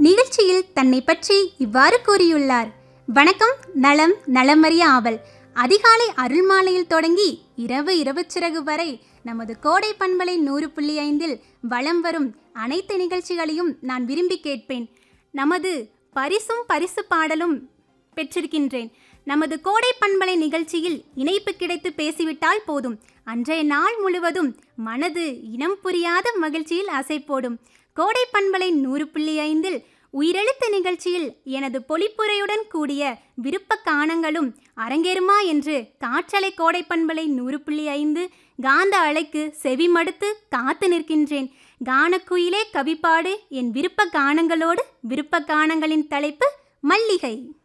நிகழ்ச்சியில் தன்னை பற்றி இவ்வாறு கூறியுள்ளார் வணக்கம் நலம் நலமறிய ஆவல் அதிகாலை அருள்மாலையில் தொடங்கி இரவு இரவுச்சிறகு வரை நமது கோடை பண்பலை நூறு புள்ளி ஐந்தில் வலம் வரும் அனைத்து நிகழ்ச்சிகளையும் நான் விரும்பி கேட்பேன் நமது பரிசும் பரிசு பாடலும் பெற்றிருக்கின்றேன் நமது கோடை பண்பலை நிகழ்ச்சியில் இணைப்பு கிடைத்து பேசிவிட்டால் போதும் அன்றைய நாள் முழுவதும் மனது இனம் புரியாத மகிழ்ச்சியில் அசைப்போடும் கோடை பண்பலை நூறு புள்ளி ஐந்தில் உயிரெழுத்து நிகழ்ச்சியில் எனது பொலிப்புரையுடன் கூடிய விருப்ப காணங்களும் அரங்கேறுமா என்று காற்றலை கோடை பண்பலை நூறு புள்ளி ஐந்து காந்த அலைக்கு செவி மடுத்து காத்து நிற்கின்றேன் கானக்குயிலே கவிப்பாடு என் விருப்ப கானங்களோடு விருப்ப கானங்களின் தலைப்பு மல்லிகை